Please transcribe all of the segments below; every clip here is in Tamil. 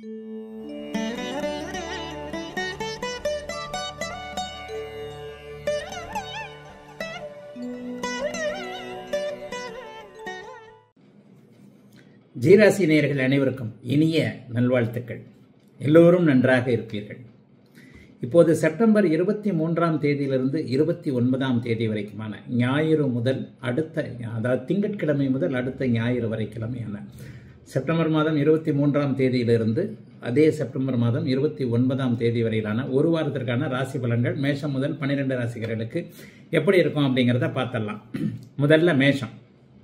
ஜீராசி நேயர்கள் அனைவருக்கும் இனிய நல்வாழ்த்துக்கள் எல்லோரும் நன்றாக இருப்பீர்கள் இப்போது செப்டம்பர் இருபத்தி மூன்றாம் தேதியிலிருந்து இருபத்தி ஒன்பதாம் தேதி வரைக்குமான ஞாயிறு முதல் அடுத்த அதாவது திங்கட்கிழமை முதல் அடுத்த ஞாயிறு வரைக்கிழமையான செப்டம்பர் மாதம் இருபத்தி மூன்றாம் தேதியிலிருந்து அதே செப்டம்பர் மாதம் இருபத்தி ஒன்பதாம் தேதி வரையிலான ஒரு வாரத்திற்கான ராசி பலன்கள் மேஷம் முதல் பன்னிரெண்டு ராசிகர்களுக்கு எப்படி இருக்கும் அப்படிங்கிறத பார்த்தரலாம் முதல்ல மேஷம்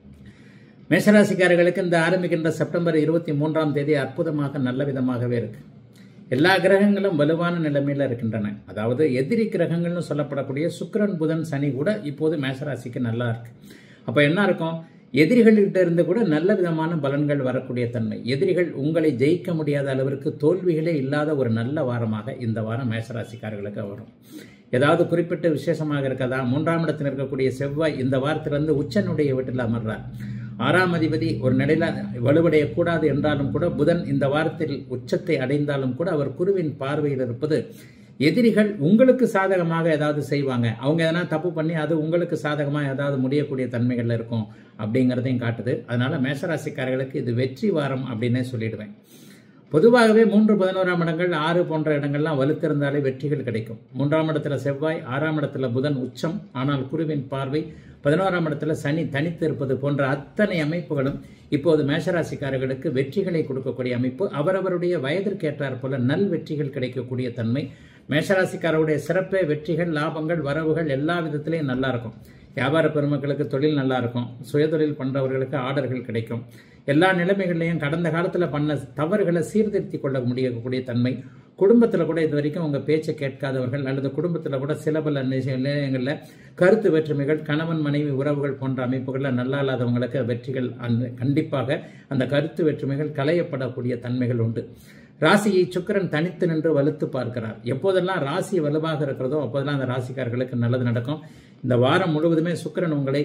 மேஷராசிக்காரர்களுக்கு இந்த ஆரம்பிக்கின்ற செப்டம்பர் இருபத்தி மூன்றாம் தேதி அற்புதமாக நல்ல விதமாகவே இருக்கு எல்லா கிரகங்களும் வலுவான நிலைமையில் இருக்கின்றன அதாவது எதிரி கிரகங்கள்னு சொல்லப்படக்கூடிய சுக்கிரன் புதன் சனி கூட இப்போது மேஷராசிக்கு நல்லா இருக்கு அப்போ என்ன இருக்கும் எதிரிகள்கிட்ட இருந்து கூட நல்ல விதமான பலன்கள் வரக்கூடிய தன்மை எதிரிகள் உங்களை ஜெயிக்க முடியாத அளவிற்கு தோல்விகளே இல்லாத ஒரு நல்ல வாரமாக இந்த வாரம் மேஷராசிக்காரர்களுக்கு வரும் ஏதாவது குறிப்பிட்ட விசேஷமாக இருக்கதா மூன்றாம் இடத்தில் இருக்கக்கூடிய செவ்வாய் இந்த வாரத்திலிருந்து உச்சனுடைய வீட்டில் அமர்றார் ஆறாம் அதிபதி ஒரு நிலையில வலுவடையக்கூடாது என்றாலும் கூட புதன் இந்த வாரத்தில் உச்சத்தை அடைந்தாலும் கூட அவர் குருவின் பார்வையில் இருப்பது எதிரிகள் உங்களுக்கு சாதகமாக ஏதாவது செய்வாங்க அவங்க எதனா தப்பு பண்ணி அது உங்களுக்கு சாதகமாக ஏதாவது முடியக்கூடிய தன்மைகள் இருக்கும் அப்படிங்கிறதையும் காட்டுது அதனால மேஷராசிக்காரர்களுக்கு இது வெற்றி வாரம் அப்படின்னே சொல்லிடுவேன் பொதுவாகவே மூன்று பதினோராம் இடங்கள் ஆறு போன்ற இடங்கள்லாம் வலுத்திருந்தாலே வெற்றிகள் கிடைக்கும் மூன்றாம் இடத்துல செவ்வாய் ஆறாம் இடத்துல புதன் உச்சம் ஆனால் குருவின் பார்வை பதினோராம் இடத்துல சனி தனித்து இருப்பது போன்ற அத்தனை அமைப்புகளும் இப்போது மேஷராசிக்காரர்களுக்கு வெற்றிகளை கொடுக்கக்கூடிய அமைப்பு அவரவருடைய வயதிற்கேற்றார் போல நல் வெற்றிகள் கிடைக்கக்கூடிய தன்மை மேஷராசிக்காரருடைய சிறப்பே வெற்றிகள் லாபங்கள் வரவுகள் எல்லா விதத்திலையும் நல்லா இருக்கும் வியாபார பெருமக்களுக்கு தொழில் நல்லா இருக்கும் சுயதொழில் பண்ணுறவர்களுக்கு ஆர்டர்கள் கிடைக்கும் எல்லா நிலைமைகள்லையும் கடந்த காலத்தில் பண்ண தவறுகளை சீர்திருத்தி கொள்ள முடியக்கூடிய தன்மை குடும்பத்தில் கூட இது வரைக்கும் உங்கள் பேச்சை கேட்காதவர்கள் அல்லது குடும்பத்தில் கூட சில பல நிலையங்களில் கருத்து வேற்றுமைகள் கணவன் மனைவி உறவுகள் போன்ற அமைப்புகளில் நல்லா இல்லாதவங்களுக்கு வெற்றிகள் அந்த கண்டிப்பாக அந்த கருத்து வேற்றுமைகள் களையப்படக்கூடிய தன்மைகள் உண்டு ராசியை சுக்கரன் தனித்து நின்று வலுத்து பார்க்கிறார் எப்போதெல்லாம் ராசி வலுவாக இருக்கிறதோ அப்போதெல்லாம் அந்த ராசிக்காரர்களுக்கு நல்லது நடக்கும் இந்த வாரம் முழுவதுமே சுக்கரன் உங்களை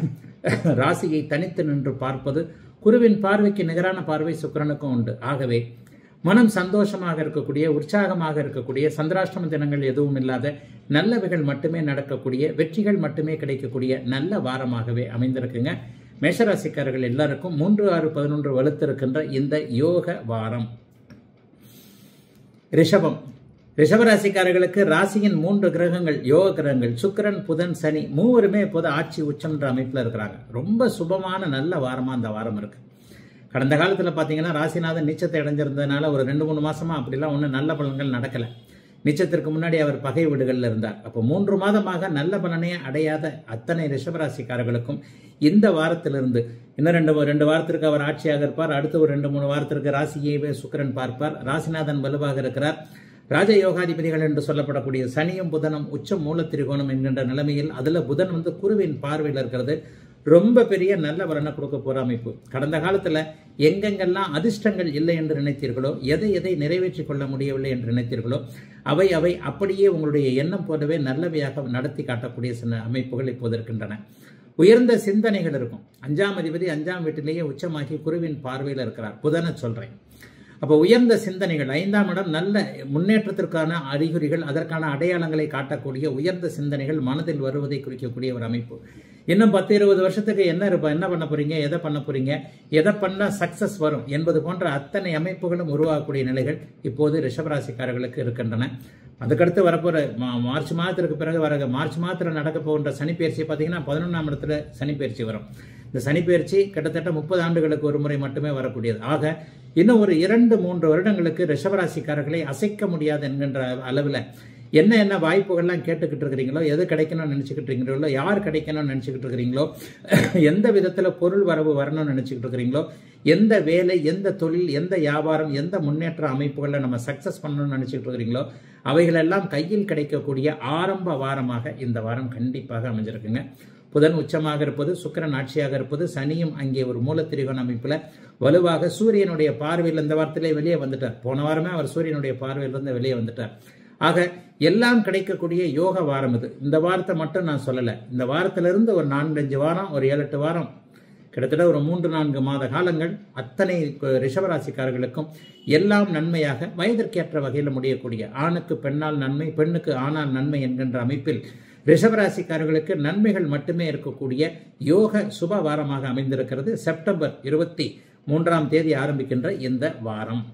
ராசியை தனித்து நின்று பார்ப்பது குருவின் பார்வைக்கு நிகரான பார்வை சுக்கரனுக்கும் உண்டு ஆகவே மனம் சந்தோஷமாக இருக்கக்கூடிய உற்சாகமாக இருக்கக்கூடிய சந்திராஷ்டம தினங்கள் எதுவும் இல்லாத நல்லவைகள் மட்டுமே நடக்கக்கூடிய வெற்றிகள் மட்டுமே கிடைக்கக்கூடிய நல்ல வாரமாகவே அமைந்திருக்குங்க மேஷராசிக்காரர்கள் எல்லாருக்கும் மூன்று ஆறு பதினொன்று வலுத்திருக்கின்ற இந்த யோக வாரம் ரிஷபம் ரிஷபராசிக்காரர்களுக்கு ராசியின் மூன்று கிரகங்கள் யோக கிரகங்கள் சுக்கரன் புதன் சனி மூவருமே இப்போது ஆட்சி உச்சம்ன்ற அமைப்பில் இருக்கிறாங்க ரொம்ப சுபமான நல்ல வாரமாக அந்த வாரம் இருக்கு கடந்த காலத்தில் பார்த்தீங்கன்னா ராசிநாதன் நிச்சயத்தை அடைஞ்சிருந்ததுனால ஒரு ரெண்டு மூணு மாசமா அப்படிலாம் ஒன்றும் நல்ல பலன்கள் நடக்கலை நிச்சயத்திற்கு முன்னாடி அவர் பகை வீடுகளில் இருந்தார் அப்போ மூன்று மாதமாக நல்ல பலனை அடையாத அத்தனை ரிஷபராசிக்காரர்களுக்கும் இந்த வாரத்திலிருந்து இன்னும் ரெண்டு ரெண்டு வாரத்திற்கு அவர் ஆட்சியாக இருப்பார் அடுத்த ஒரு ரெண்டு மூணு வாரத்திற்கு ராசியைவே சுக்கரன் பார்ப்பார் ராசிநாதன் வலுவாக இருக்கிறார் ராஜ யோகாதிபதிகள் என்று சொல்லப்படக்கூடிய சனியும் புதனும் உச்சம் மூலத்திரிகோணம் என்கின்ற நிலைமையில் அதுல புதன் வந்து குருவின் பார்வையில் இருக்கிறது ரொம்ப பெரிய நல்ல பலனை கொடுக்க போற அமைப்பு கடந்த காலத்துல எங்கெங்கெல்லாம் அதிர்ஷ்டங்கள் இல்லை என்று நினைத்தீர்களோ எதை எதை நிறைவேற்றி கொள்ள முடியவில்லை என்று நினைத்தீர்களோ அவை அவை அப்படியே உங்களுடைய எண்ணம் போலவே நல்லவையாக நடத்தி காட்டக்கூடிய சில அமைப்புகள் இப்போது இருக்கின்றன உயர்ந்த சிந்தனைகள் இருக்கும் அஞ்சாம் அதிபதி அஞ்சாம் வீட்டிலேயே உச்சமாகி குருவின் பார்வையில் இருக்கிறார் புதனை சொல்றேன் அப்போ உயர்ந்த சிந்தனைகள் ஐந்தாம் இடம் நல்ல முன்னேற்றத்திற்கான அறிகுறிகள் அதற்கான அடையாளங்களை காட்டக்கூடிய உயர்ந்த சிந்தனைகள் மனதில் வருவதை குறிக்கக்கூடிய ஒரு அமைப்பு இன்னும் பத்து இருபது வருஷத்துக்கு என்ன இருப்ப என்ன பண்ண போறீங்க எதை பண்ண போறீங்க எதை பண்ணா சக்சஸ் வரும் என்பது போன்ற அத்தனை அமைப்புகளும் உருவாகக்கூடிய நிலைகள் இப்போது ரிஷபராசிக்காரர்களுக்கு இருக்கின்றன அதுக்கடுத்து வரப்போற மார்ச் மாதத்திற்கு பிறகு வர மார்ச் மாதத்தில் நடக்க போகின்ற சனிப்பயிற்சி பார்த்தீங்கன்னா பதினொன்றாம் இடத்துல சனிப்பயிற்சி வரும் இந்த சனிப்பயிற்சி கிட்டத்தட்ட முப்பது ஆண்டுகளுக்கு ஒரு முறை மட்டுமே வரக்கூடியது ஆக இன்னும் ஒரு இரண்டு மூன்று வருடங்களுக்கு ரிஷபராசிக்காரர்களை அசைக்க முடியாது என்கின்ற அளவில் என்ன என்ன வாய்ப்புகள்லாம் கேட்டுக்கிட்டு இருக்கிறீங்களோ எது கிடைக்கணும்னு நினச்சிக்கிட்டு இருக்கிறீங்களோ யார் கிடைக்கணும்னு நினச்சிக்கிட்டு இருக்கிறீங்களோ எந்த விதத்தில் பொருள் வரவு வரணும்னு நினச்சிக்கிட்டு இருக்கிறீங்களோ எந்த வேலை எந்த தொழில் எந்த வியாபாரம் எந்த முன்னேற்ற அமைப்புகளில் நம்ம சக்ஸஸ் பண்ணணும்னு நினச்சிக்கிட்டு இருக்கிறீங்களோ அவைகளெல்லாம் கையில் கிடைக்கக்கூடிய ஆரம்ப வாரமாக இந்த வாரம் கண்டிப்பாக அமைஞ்சிருக்குங்க புதன் உச்சமாக இருப்பது சுக்கரன் ஆட்சியாக இருப்பது சனியும் அங்கே ஒரு மூலத்திரிகோண அமைப்பில் வலுவாக சூரியனுடைய பார்வையில் இந்த வாரத்திலே வெளியே வந்துட்டார் போன வாரமே அவர் சூரியனுடைய பார்வையிலிருந்து வெளியே வந்துட்டார் ஆக எல்லாம் கிடைக்கக்கூடிய யோக வாரம் இது இந்த வாரத்தை மட்டும் நான் சொல்லலை இந்த வாரத்திலிருந்து ஒரு நான்கு அஞ்சு வாரம் ஒரு ஏழு எட்டு வாரம் கிட்டத்தட்ட ஒரு மூன்று நான்கு மாத காலங்கள் அத்தனை ரிஷபராசிக்காரர்களுக்கும் எல்லாம் நன்மையாக வயதிற்கேற்ற வகையில் முடியக்கூடிய ஆணுக்கு பெண்ணால் நன்மை பெண்ணுக்கு ஆணால் நன்மை என்கின்ற அமைப்பில் ரிஷபராசிக்காரர்களுக்கு நன்மைகள் மட்டுமே இருக்கக்கூடிய யோக சுப வாரமாக அமைந்திருக்கிறது செப்டம்பர் இருபத்தி மூன்றாம் தேதி ஆரம்பிக்கின்ற இந்த வாரம்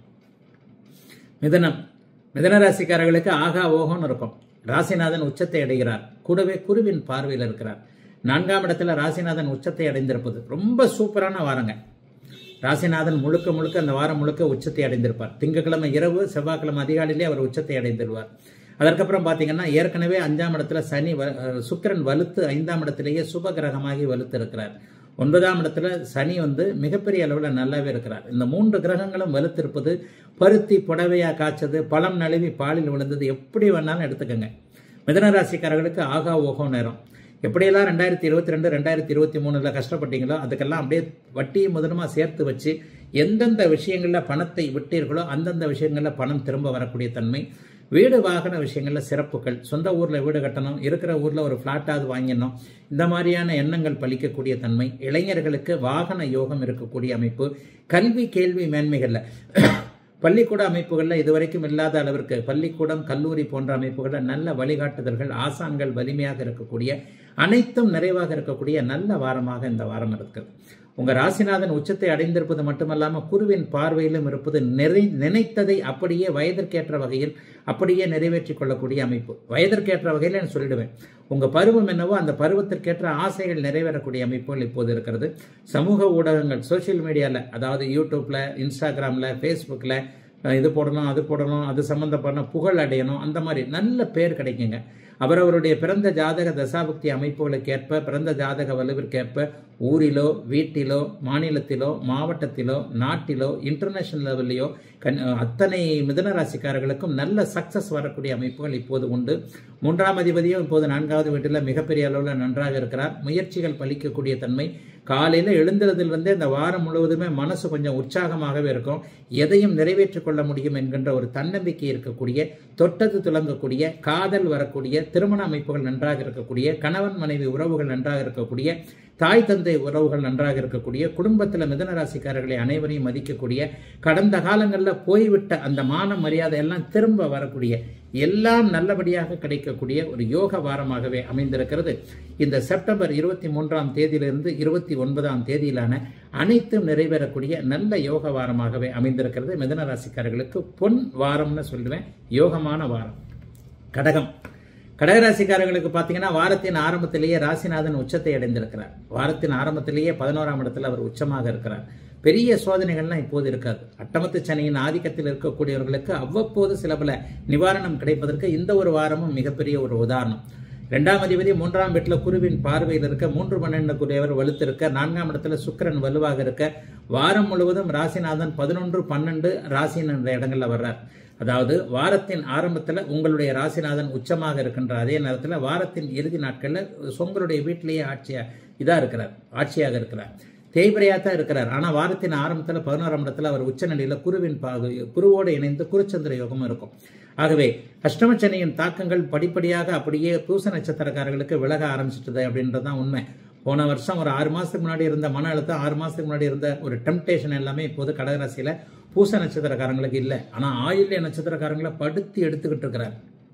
மிதனம் மிதன ராசிக்காரர்களுக்கு ஆகா ஓகோன்னு இருக்கும் ராசிநாதன் உச்சத்தை அடைகிறார் கூடவே குருவின் பார்வையில் இருக்கிறார் நான்காம் இடத்துல ராசிநாதன் உச்சத்தை அடைந்திருப்பது ரொம்ப சூப்பரான வாரங்க ராசிநாதன் முழுக்க முழுக்க அந்த வாரம் முழுக்க உச்சத்தை அடைந்திருப்பார் திங்கட்கிழமை இரவு செவ்வாய்க்கிழமை அதிகாலையிலே அவர் உச்சத்தை அடைந்துள்ளார் அதற்கப்புறம் பார்த்தீங்கன்னா ஏற்கனவே அஞ்சாம் இடத்துல சனி வ- அஹ் சுக்கிரன் வலுத்து ஐந்தாம் இடத்திலேயே சுப கிரகமாகி வலுத்து இருக்கிறார் ஒன்பதாம் இடத்துல சனி வந்து மிகப்பெரிய அளவில் நல்லாவே இருக்கிறார் இந்த மூன்று கிரகங்களும் வலுத்திருப்பது பருத்தி புடவையா காய்ச்சது பழம் நழுவி பாலில் விழுந்தது எப்படி வேணாலும் எடுத்துக்கோங்க மிதன ராசிக்காரர்களுக்கு ஆகா ஓகோ நேரம் எப்படியெல்லாம் ரெண்டாயிரத்தி இருபத்தி ரெண்டு ரெண்டாயிரத்தி இருபத்தி மூணுல கஷ்டப்பட்டீங்களோ அதுக்கெல்லாம் அப்படியே வட்டி முதலமா சேர்த்து வச்சு எந்தெந்த விஷயங்களில் பணத்தை விட்டீர்களோ அந்தந்த விஷயங்களில் பணம் திரும்ப வரக்கூடிய தன்மை வீடு வாகன விஷயங்களில் சிறப்புகள் சொந்த ஊரில் வீடு கட்டணும் இருக்கிற ஊரில் ஒரு ஃப்ளாட்டாவது வாங்கிடணும் இந்த மாதிரியான எண்ணங்கள் பலிக்கக்கூடிய தன்மை இளைஞர்களுக்கு வாகன யோகம் இருக்கக்கூடிய அமைப்பு கல்வி கேள்வி மேன்மைகளில் பள்ளிக்கூட அமைப்புகளில் இதுவரைக்கும் இல்லாத அளவிற்கு பள்ளிக்கூடம் கல்லூரி போன்ற அமைப்புகளில் நல்ல வழிகாட்டுதல்கள் ஆசான்கள் வலிமையாக இருக்கக்கூடிய அனைத்தும் நிறைவாக இருக்கக்கூடிய நல்ல வாரமாக இந்த வாரம் இருக்குது உங்க ராசிநாதன் உச்சத்தை அடைந்திருப்பது மட்டுமல்லாம குருவின் பார்வையிலும் இருப்பது நிறை நினைத்ததை அப்படியே வயதிற்கேற்ற வகையில் அப்படியே நிறைவேற்றிக் கொள்ளக்கூடிய அமைப்பு வயதிற்கேற்ற வகையில் நான் சொல்லிடுவேன் உங்க பருவம் என்னவோ அந்த பருவத்திற்கேற்ற ஆசைகள் நிறைவேறக்கூடிய அமைப்புகள் இப்போது இருக்கிறது சமூக ஊடகங்கள் சோஷியல் மீடியால அதாவது யூடியூப்ல இன்ஸ்டாகிராம்ல ஃபேஸ்புக்ல அஹ் இது போடணும் அது போடணும் அது சம்பந்தப்பட்ட புகழ் அடையணும் அந்த மாதிரி நல்ல பேர் கிடைக்குங்க அவரவருடைய பிறந்த ஜாதக தசாபக்தி அமைப்புகளுக்கு ஏற்ப பிறந்த ஜாதக வலுவிற்கேற்ப ஊரிலோ வீட்டிலோ மாநிலத்திலோ மாவட்டத்திலோ நாட்டிலோ இன்டர்நேஷனல் லெவல்லையோ கண் அத்தனை மிதன ராசிக்காரர்களுக்கும் நல்ல சக்சஸ் வரக்கூடிய அமைப்புகள் இப்போது உண்டு மூன்றாம் அதிபதியும் இப்போது நான்காவது வீட்டில் மிகப்பெரிய அளவில் நன்றாக இருக்கிறார் முயற்சிகள் பலிக்கக்கூடிய தன்மை காலையில் எழுந்ததிலிருந்தே இந்த வாரம் முழுவதுமே மனசு கொஞ்சம் உற்சாகமாகவே இருக்கும் எதையும் நிறைவேற்றிக் கொள்ள முடியும் என்கின்ற ஒரு தன்னம்பிக்கை இருக்கக்கூடிய தொட்டது துலங்கக்கூடிய காதல் வரக்கூடிய திருமண அமைப்புகள் நன்றாக இருக்கக்கூடிய கணவன் மனைவி உறவுகள் நன்றாக இருக்கக்கூடிய தாய் தந்தை உறவுகள் நன்றாக இருக்கக்கூடிய குடும்பத்தில் மிதன ராசிக்காரர்களை அனைவரையும் மதிக்கக்கூடிய கடந்த காலங்களில் போய்விட்ட அந்த மான மரியாதை எல்லாம் திரும்ப வரக்கூடிய எல்லாம் நல்லபடியாக கிடைக்கக்கூடிய ஒரு யோக வாரமாகவே அமைந்திருக்கிறது இந்த செப்டம்பர் இருபத்தி மூன்றாம் தேதியிலிருந்து இருபத்தி ஒன்பதாம் தேதியிலான அனைத்தும் நிறைவேறக்கூடிய நல்ல யோக வாரமாகவே அமைந்திருக்கிறது மிதன ராசிக்காரர்களுக்கு பொன் வாரம்னு சொல்லுவேன் யோகமான வாரம் கடகம் கடகராசிக்காரர்களுக்கு பார்த்தீங்கன்னா வாரத்தின் ஆரம்பத்திலேயே ராசிநாதன் உச்சத்தை அடைந்திருக்கிறார் வாரத்தின் ஆரம்பத்திலேயே பதினோராம் இடத்துல அவர் உச்சமாக இருக்கிறார் பெரிய சோதனைகள்லாம் இப்போது இருக்காது அட்டமத்து சனியின் ஆதிக்கத்தில் இருக்கக்கூடியவர்களுக்கு அவ்வப்போது சில பல நிவாரணம் கிடைப்பதற்கு இந்த ஒரு வாரமும் மிகப்பெரிய ஒரு உதாரணம் ரெண்டாம் அதிபதி மூன்றாம் வீட்டில் குருவின் பார்வையில் இருக்க மூன்று பன்னெண்டுக்குரியவர் வலுத்திருக்க நான்காம் இடத்துல சுக்கிரன் வலுவாக இருக்க வாரம் முழுவதும் ராசிநாதன் பதினொன்று பன்னெண்டு ராசின் என்ற இடங்கள்ல வர்றார் அதாவது வாரத்தின் ஆரம்பத்தில் உங்களுடைய ராசிநாதன் உச்சமாக இருக்கின்ற அதே நேரத்தில் வாரத்தின் இறுதி நாட்களில் உங்களுடைய வீட்டிலேயே ஆட்சியா இதா இருக்கிறார் ஆட்சியாக இருக்கிறார் தேய்பிரையா தான் இருக்கிறார் ஆனால் வாரத்தின் ஆரம்பத்தில் பதினோராம் இடத்துல அவர் உச்சநிலையில் குருவின் பாகு குருவோடு இணைந்து குருச்சந்திர யோகம் இருக்கும் ஆகவே அஷ்டமச்சனியின் தாக்கங்கள் படிப்படியாக அப்படியே பூச நட்சத்திரக்காரர்களுக்கு விலக ஆரம்பிச்சிட்டது அப்படின்றது தான் உண்மை போன வருஷம் ஒரு ஆறு மாசத்துக்கு முன்னாடி இருந்த மன அழுத்தம் ஆறு மாசத்துக்கு முன்னாடி இருந்த ஒரு டெம்டேஷன் எல்லாமே இப்போது கடகராசியில பூச நட்சத்திரக்காரங்களுக்கு இல்லை ஆனா ஆயில்ய நட்சத்திரக்காரங்களை படுத்தி எடுத்துக்கிட்டு இருக்கிறார்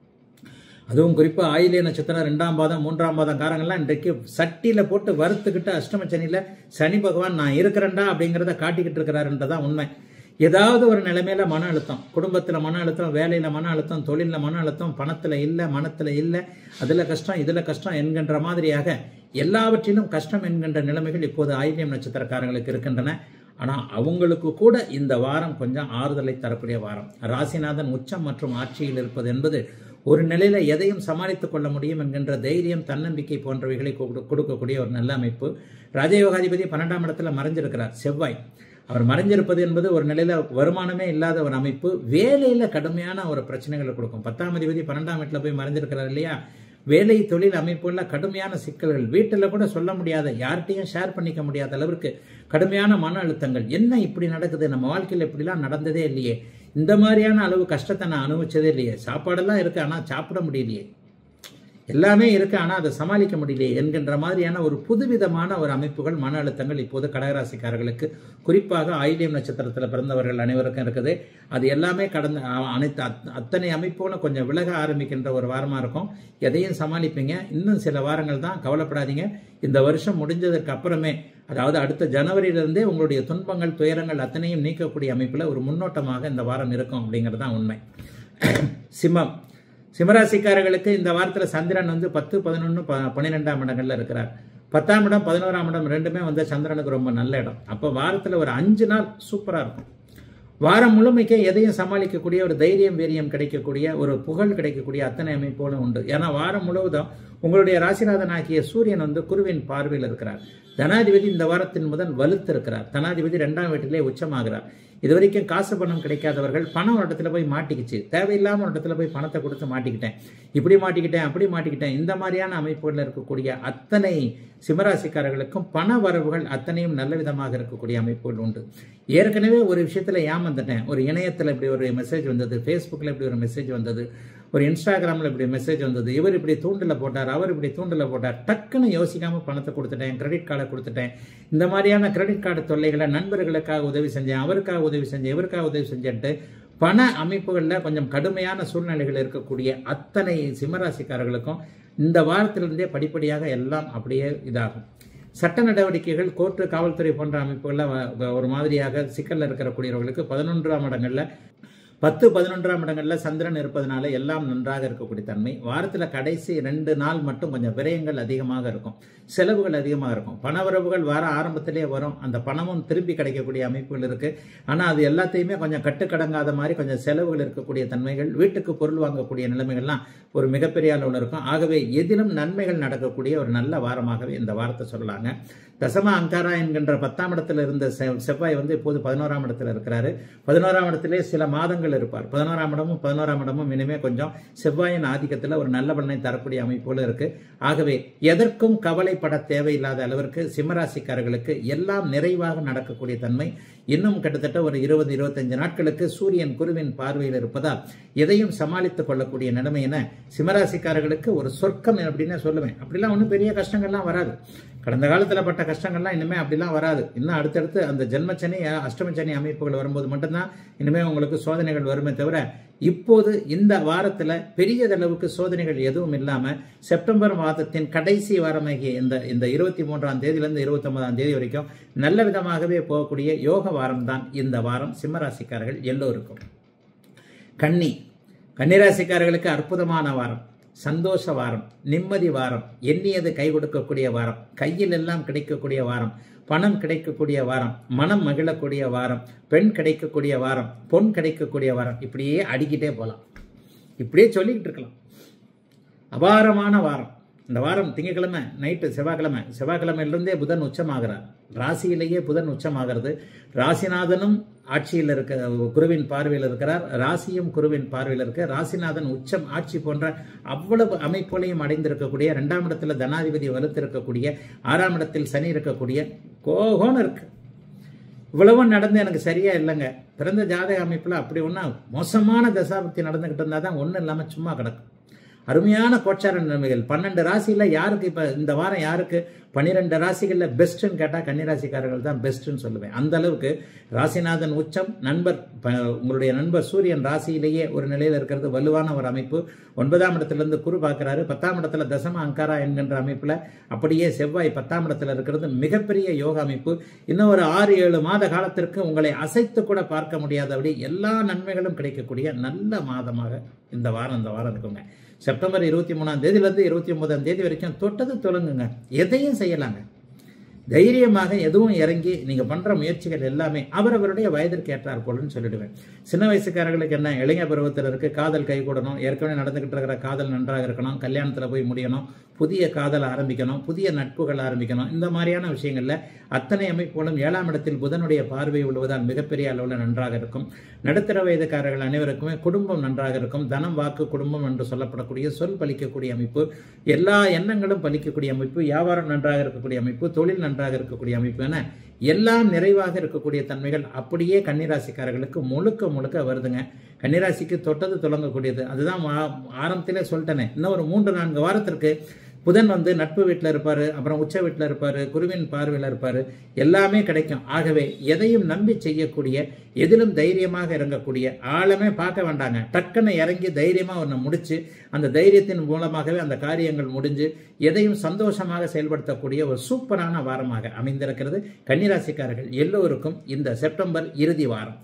அதுவும் குறிப்பா ஆயிலிய நட்சத்திரம் ரெண்டாம் பாதம் மூன்றாம் பாதம் காரங்கள்லாம் இன்றைக்கு சட்டியில போட்டு வறுத்துக்கிட்டு அஷ்டம சனியில சனி பகவான் நான் இருக்கிறேன்டா அப்படிங்கிறத காட்டிக்கிட்டு இருக்கிறாருன்றதான் உண்மை ஏதாவது ஒரு நிலைமையில மன அழுத்தம் குடும்பத்துல மன அழுத்தம் வேலையில மன அழுத்தம் தொழில மன அழுத்தம் பணத்துல இல்ல மனத்துல இல்ல அதுல கஷ்டம் இதுல கஷ்டம் என்கின்ற மாதிரியாக எல்லாவற்றிலும் கஷ்டம் என்கின்ற நிலைமைகள் இப்போது ஆயிலியம் நட்சத்திரக்காரங்களுக்கு இருக்கின்றன ஆனா அவங்களுக்கு கூட இந்த வாரம் கொஞ்சம் ஆறுதலை தரக்கூடிய வாரம் ராசிநாதன் உச்சம் மற்றும் ஆட்சியில் இருப்பது என்பது ஒரு நிலையில எதையும் சமாளித்துக் கொள்ள முடியும் என்கின்ற தைரியம் தன்னம்பிக்கை போன்றவைகளை கொடு- கொடுக்கக்கூடிய ஒரு நல்ல அமைப்பு ராஜயோகாதிபதி பன்னெண்டாம் இடத்துல மறைஞ்சிருக்கிறார் செவ்வாய் அவர் மறைஞ்சிருப்பது என்பது ஒரு நிலையில வருமானமே இல்லாத ஒரு அமைப்பு வேலையில கடுமையான ஒரு பிரச்சனைகளை கொடுக்கும் பத்தாம் அதிபதி பன்னெண்டாம் வீட்டுல போய் மறைஞ்சிருக்கிறார் இல்லையா வேலை தொழில் அமைப்புள்ள கடுமையான சிக்கல்கள் வீட்டில் கூட சொல்ல முடியாத யார்கிட்டையும் ஷேர் பண்ணிக்க முடியாத அளவிற்கு கடுமையான மன அழுத்தங்கள் என்ன இப்படி நடக்குது நம்ம வாழ்க்கையில் இப்படிலாம் நடந்ததே இல்லையே இந்த மாதிரியான அளவு கஷ்டத்தை நான் அனுபவிச்சதே இல்லையே சாப்பாடெல்லாம் இருக்கு ஆனால் சாப்பிட முடியலையே எல்லாமே இருக்கு ஆனால் அதை சமாளிக்க முடியலையே என்கின்ற மாதிரியான ஒரு புதுவிதமான ஒரு அமைப்புகள் மன அழுத்தங்கள் இப்போது கடகராசிக்காரர்களுக்கு குறிப்பாக ஆயிலியம் நட்சத்திரத்தில் பிறந்தவர்கள் அனைவருக்கும் இருக்குது அது எல்லாமே கடந்த அ- அனைத்து அத்- அத்தனை அமைப்புகளும் கொஞ்சம் விலக ஆரம்பிக்கின்ற ஒரு வாரமாக இருக்கும் எதையும் சமாளிப்பீங்க இன்னும் சில வாரங்கள் தான் கவலைப்படாதீங்க இந்த வருஷம் முடிஞ்சதற்கு அப்புறமே அதாவது அடுத்த ஜனவரியிலிருந்தே உங்களுடைய துன்பங்கள் துயரங்கள் அத்தனையும் நீக்கக்கூடிய அமைப்பில் ஒரு முன்னோட்டமாக இந்த வாரம் இருக்கும் அப்படிங்கிறது தான் உண்மை சிம்மம் சிம்மராசிக்காரர்களுக்கு இந்த வாரத்தில் சந்திரன் வந்து பத்து பதினொன்று ப பன்னிரெண்டாம் இடங்கள்ல இருக்கிறார் பத்தாம் இடம் பதினோராம் இடம் ரெண்டுமே வந்து சந்திரனுக்கு ரொம்ப நல்ல இடம் அப்போ வாரத்தில் ஒரு அஞ்சு நாள் சூப்பராக இருக்கும் வாரம் முழுமைக்கே எதையும் சமாளிக்கக்கூடிய ஒரு தைரியம் வீரியம் கிடைக்கக்கூடிய ஒரு புகழ் கிடைக்கக்கூடிய அத்தனை அமைப்புகளும் உண்டு ஏன்னா வாரம் முழுவதும் உங்களுடைய ராசிநாதனாகிய சூரியன் வந்து குருவின் பார்வையில் இருக்கிறார் தனாதிபதி இந்த வாரத்தின் முதல் வலுத்து இருக்கிறார் தனாதிபதி ரெண்டாம் வீட்டிலே உச்சமாகிறார் இது வரைக்கும் காசு பணம் கிடைக்காதவர்கள் பணம் ஒரு இடத்துல போய் மாட்டிக்கிச்சு தேவையில்லாம ஒரு இடத்துல போய் பணத்தை கொடுத்து மாட்டிக்கிட்டேன் இப்படி மாட்டிக்கிட்டேன் அப்படி மாட்டிக்கிட்டேன் இந்த மாதிரியான அமைப்புகளில் இருக்கக்கூடிய அத்தனை சிம்மராசிக்காரர்களுக்கும் பண வரவுகள் அத்தனையும் நல்ல விதமாக இருக்கக்கூடிய அமைப்புகள் உண்டு ஏற்கனவே ஒரு விஷயத்துல ஏமாந்துட்டேன் ஒரு இணையத்தில் இப்படி ஒரு மெசேஜ் வந்தது ஃபேஸ்புக்கில் இப்படி ஒரு மெசேஜ் வந்தது ஒரு இன்ஸ்டாகிராமில் இப்படி மெசேஜ் வந்தது இவர் இப்படி தூண்டில் போட்டார் அவர் இப்படி தூண்டில் போட்டார் டக்குன்னு யோசிக்காம பணத்தை கொடுத்துட்டேன் கிரெடிட் கார்டை கொடுத்துட்டேன் இந்த மாதிரியான கிரெடிட் கார்டு தொல்லைகளை நண்பர்களுக்காக உதவி செஞ்சேன் அவருக்காக உதவி செஞ்சேன் இவருக்காக உதவி செஞ்சேன்ட்டு பண அமைப்புகளில் கொஞ்சம் கடுமையான சூழ்நிலைகள் இருக்கக்கூடிய அத்தனை சிம்மராசிக்காரர்களுக்கும் இந்த வாரத்திலிருந்தே படிப்படியாக எல்லாம் அப்படியே இதாகும் சட்ட நடவடிக்கைகள் கோர்ட்டு காவல்துறை போன்ற அமைப்புகளில் வ- வ- ஒரு மாதிரியாக சிக்கல்ல இருக்கக்கூடியவர்களுக்கு பதினொன்றாம் இடங்கள்ல பத்து பதினொன்றாம் இடங்கள்ல சந்திரன் இருப்பதனால எல்லாம் நன்றாக இருக்கக்கூடிய தன்மை வாரத்தில் கடைசி ரெண்டு நாள் மட்டும் கொஞ்சம் விரயங்கள் அதிகமாக இருக்கும் செலவுகள் அதிகமாக இருக்கும் பணவரவுகள் வார ஆரம்பத்திலே வரும் அந்த பணமும் திரும்பி கிடைக்கக்கூடிய அமைப்புகள் இருக்கு ஆனால் அது எல்லாத்தையுமே கொஞ்சம் கட்டுக்கடங்காத மாதிரி கொஞ்சம் செலவுகள் இருக்கக்கூடிய தன்மைகள் வீட்டுக்கு பொருள் வாங்கக்கூடிய நிலைமைகள்லாம் ஒரு மிகப்பெரிய அளவில் இருக்கும் ஆகவே எதிலும் நன்மைகள் நடக்கக்கூடிய ஒரு நல்ல வாரமாகவே இந்த வாரத்தை சொல்லலாங்க தசம அங்காரா என்கின்ற பத்தாம் இடத்துல இருந்த செ- செவ்வாய் வந்து இப்போது பதினோராம் இடத்துல இருக்கிறாரு பதினோராம் இடத்திலே சில மாதங்கள் இருப்பார் பதினோராம் இடமும் பதினோராம் இடமும் இனிமே கொஞ்சம் செவ்வாயின் ஆதிக்கத்தில் ஒரு நல்ல பலனை தரக்கூடிய அமைப்புகள் இருக்கு ஆகவே எதற்கும் கவலைப்பட தேவையில்லாத அளவிற்கு சிம்மராசிக்காரர்களுக்கு எல்லாம் நிறைவாக நடக்கக்கூடிய தன்மை இன்னும் கிட்டத்தட்ட ஒரு இருபது இருபத்தஞ்சு நாட்களுக்கு சூரியன் குருவின் பார்வையில் இருப்பதால் எதையும் சமாளித்துக் கொள்ளக்கூடிய நிலைமை என சிம்மராசிக்காரர்களுக்கு ஒரு சொர்க்கம் அப்படின்னு சொல்லுவேன் அப்படிலாம் ஒன்றும் பெரிய கஷ்டங்கள்லாம் வராது கடந்த காலத்தில் பட்ட கஷ்டங்கள்லாம் இனிமே அப்படிலாம் வராது இன்னும் அடுத்தடுத்து அந்த ஜென்மச்சனி அஷ்டமச்சனி அமைப்புகள் வரும்போது மட்டும்தான் இனிமே உங்களுக்கு சோதனைகள் வருமே தவிர இப்போது இந்த வாரத்துல பெரியதளவுக்கு சோதனைகள் எதுவும் இல்லாம செப்டம்பர் மாதத்தின் கடைசி வாரமாகிய இந்த இந்த இருபத்தி மூன்றாம் தேதியிலிருந்து இருபத்தி ஒன்பதாம் தேதி வரைக்கும் நல்ல விதமாகவே போகக்கூடிய யோக வாரம் தான் இந்த வாரம் சிம்மராசிக்காரர்கள் எல்லோருக்கும் கன்னி கன்னிராசிக்காரர்களுக்கு அற்புதமான வாரம் சந்தோஷ வாரம் நிம்மதி வாரம் எண்ணியது கை கொடுக்கக்கூடிய வாரம் கையில் எல்லாம் கிடைக்கக்கூடிய வாரம் பணம் கிடைக்கக்கூடிய வாரம் மனம் மகிழக்கூடிய வாரம் பெண் கிடைக்கக்கூடிய வாரம் பொன் கிடைக்கக்கூடிய வாரம் இப்படியே அடிக்கிட்டே போகலாம் இப்படியே சொல்லிக்கிட்டு இருக்கலாம் அபாரமான வாரம் இந்த வாரம் திங்கட்கிழமை நைட்டு செவ்வாய்க்கிழமை செவ்வாய்க்கிழமையிலிருந்தே புதன் உச்சமாகிறார் ராசியிலேயே புதன் உச்சமாகிறது ராசிநாதனும் ஆட்சியில் இருக்க குருவின் பார்வையில் இருக்கிறார் ராசியும் குருவின் பார்வையில் இருக்க ராசிநாதன் உச்சம் ஆட்சி போன்ற அவ்வளவு அமைப்புகளையும் அடைந்திருக்கக்கூடிய இரண்டாம் இடத்துல தனாதிபதி வலுத்திருக்கக்கூடிய ஆறாம் இடத்தில் சனி இருக்கக்கூடிய கோகோன்னு இருக்கு இவ்வளவும் நடந்து எனக்கு சரியா இல்லைங்க பிறந்த ஜாதக அமைப்பில் அப்படி ஒன்றா மோசமான தசாபக்தி நடந்துகிட்டு இருந்தால் தான் ஒன்றும் இல்லாமல் சும்மா கிடக்கும் அருமையான கோச்சார நிலைமைகள் பன்னெண்டு ராசியில் யாருக்கு இப்போ இந்த வாரம் யாருக்கு பன்னிரெண்டு ராசிகளில் பெஸ்ட்டுன்னு கேட்டால் கன்னிராசிக்காரர்கள் தான் பெஸ்ட்டுன்னு சொல்லுவேன் அந்த அளவுக்கு ராசிநாதன் உச்சம் நண்பர் ப- உங்களுடைய நண்பர் சூரியன் ராசியிலேயே ஒரு நிலையில் இருக்கிறது வலுவான ஒரு அமைப்பு ஒன்பதாம் இடத்திலிருந்து குரு பார்க்குறாரு பத்தாம் இடத்துல தசம அங்காரா என்கின்ற அமைப்பில் அப்படியே செவ்வாய் பத்தாம் இடத்துல இருக்கிறது மிகப்பெரிய யோக அமைப்பு இன்னும் ஒரு ஆறு ஏழு மாத காலத்திற்கு உங்களை அசைத்து கூட பார்க்க முடியாதபடி எல்லா நன்மைகளும் கிடைக்கக்கூடிய நல்ல மாதமாக இந்த வாரம் இந்த வாரம் இருக்குங்க செப்டம்பர் இருபத்தி மூணாம் தேதியிலிருந்து இருபத்தி ஒன்பதாம் தேதி வரைக்கும் தொட்டது தொடங்குங்க எதையும் செய்யலாங்க தைரியமாக எதுவும் இறங்கி நீங்க பண்ற முயற்சிகள் எல்லாமே அவரவருடைய வயதிற்கு ஏற்றார் போலன்னு சொல்லிடுவேன் சின்ன வயசுக்காரர்களுக்கு என்ன இளைஞ பருவத்தில் இருக்கு காதல் கைகூடணும் ஏற்கனவே நடந்துகிட்டு இருக்கிற காதல் நன்றாக இருக்கணும் கல்யாணத்துல போய் முடியணும் புதிய காதல் ஆரம்பிக்கணும் புதிய நட்புகள் ஆரம்பிக்கணும் இந்த மாதிரியான விஷயங்கள்ல அத்தனை அமைப்புகளும் ஏழாம் இடத்தில் புதனுடைய பார்வை விழுவதால் மிகப்பெரிய அளவில் நன்றாக இருக்கும் நடுத்தர வயதுக்காரர்கள் அனைவருக்குமே குடும்பம் நன்றாக இருக்கும் தனம் வாக்கு குடும்பம் என்று சொல்லப்படக்கூடிய சொல் பலிக்கக்கூடிய அமைப்பு எல்லா எண்ணங்களும் பலிக்கக்கூடிய அமைப்பு வியாபாரம் நன்றாக இருக்கக்கூடிய அமைப்பு தொழில் நன்றாக இருக்கக்கூடிய அமைப்பு என எல்லாம் நிறைவாக இருக்கக்கூடிய தன்மைகள் அப்படியே கன்னிராசிக்காரர்களுக்கு முழுக்க முழுக்க வருதுங்க கன்னிராசிக்கு தொட்டது தொடங்கக்கூடியது அதுதான் ஆ- ஆரம்பத்திலே சொல்லிட்டேனே இன்னும் ஒரு மூன்று நான்கு வாரத்திற்கு புதன் வந்து நட்பு வீட்டில் இருப்பார் அப்புறம் உச்ச வீட்டில் இருப்பார் குருவின் பார்வையில் இருப்பார் எல்லாமே கிடைக்கும் ஆகவே எதையும் நம்பி செய்யக்கூடிய எதிலும் தைரியமாக இறங்கக்கூடிய ஆழமே பார்க்க வேண்டாங்க டக்குன்னு இறங்கி தைரியமாக ஒன்று முடிச்சு அந்த தைரியத்தின் மூலமாகவே அந்த காரியங்கள் முடிஞ்சு எதையும் சந்தோஷமாக செயல்படுத்தக்கூடிய ஒரு சூப்பரான வாரமாக அமைந்திருக்கிறது கன்னிராசிக்காரர்கள் எல்லோருக்கும் இந்த செப்டம்பர் இறுதி வாரம்